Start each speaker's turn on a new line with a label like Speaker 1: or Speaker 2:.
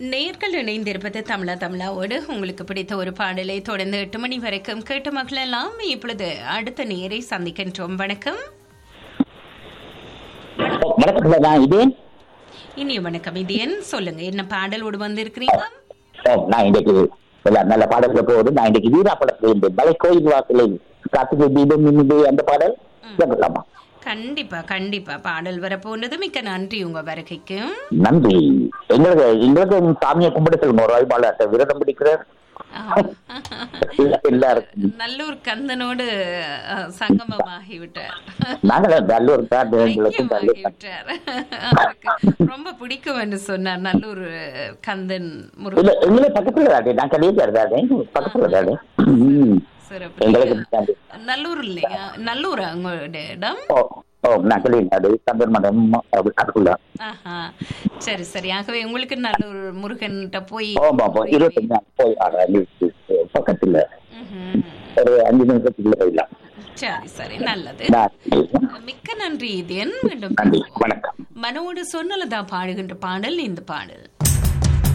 Speaker 1: நேர்கள் இணைந்திருப்பது தமிழா தமிழாவோடு உங்களுக்கு பிடித்த ஒரு பாடலை தொடர்ந்து எட்டு மணி வரைக்கும் கேட்டு மகளெல்லாம் இப்பொழுது அடுத்த நேரை சந்திக்கின்றோம் வணக்கம்
Speaker 2: வணக்கம் நான் இதேன்
Speaker 1: இனிய வணக்கம் இது என் சொல்லுங்க என்ன பாடலோடு வந்திருக்கிறீங்க
Speaker 2: ஓ, நான் இன்றைக்கு நல்ல நல்ல பாடல்கள் போகுது நான் இன்றைக்கு வீரா படத்தில் இந்த மலை கோயில் வாசலில் கார்த்திகை தீபம் மின்னுது அந்த பாடல் கேட்கலாமா
Speaker 1: கண்டிப்பா கண்டிப்பா பாடல் வரப்போனது மிக்க நன்றி உங்க வருகைக்கு
Speaker 2: நன்றி எங்களுக்கு எங்களுக்கு சாமியை கும்பிட சொல்லுங்க ஒரு வாய்ப்பாளர் விரதம் பிடிக்கிறார்
Speaker 1: ஆம்.
Speaker 2: எல்லாருக்கும்
Speaker 1: நல்லூர் கந்தனோடு அஹ், சங்கமமாகிவிட்டார்
Speaker 2: நாங்கள் நல்லூர் தான் எங்களுக்கும் நல்லூர் தான்.
Speaker 1: ஐக்கியமாகிவிட்டார் அவருக்கு ரொம்ப பிடிக்கும் என்று சொன்னார் நல்லூர் கந்தன் முருகன்
Speaker 2: இல்ல எங்களுக்கு பக்கத்துல தானே நான் கலியக்கார் தானே பக்கத்துல தானே ம்.
Speaker 1: சிறப்பு
Speaker 2: எங்களுக்கு தாண்டி.
Speaker 1: நல்லூர் இல்லையா நல்லூரா உங்களோட இடம்
Speaker 2: ஓ ஓ நான் கலியக்காடு சந்தர் மடம் அப்படி- அதுக்குள்ள
Speaker 1: ஆஹா சரி சரி ஆகவே உங்களுக்கு நல்லூர் முருகன்கிட்ட போய்
Speaker 2: ஆமா ஆமா இருபத்தஞ்சு நாள் போய் ஆடுறேன் பக்கத்துல
Speaker 1: ம்ஹும்.
Speaker 2: ஒரு அஞ்சு நிமிஷத்துக்குள்ள போயிடலாம்
Speaker 1: சரி சரி நல்லது
Speaker 2: நான்
Speaker 1: மிக்க நன்றி இதன் மீண்டும்
Speaker 2: நன்றி
Speaker 1: பேசுவோம்.
Speaker 2: வணக்கம்
Speaker 1: மனோடு சொன்னலதா பாடுகின்ற பாடல் இந்த பாடல்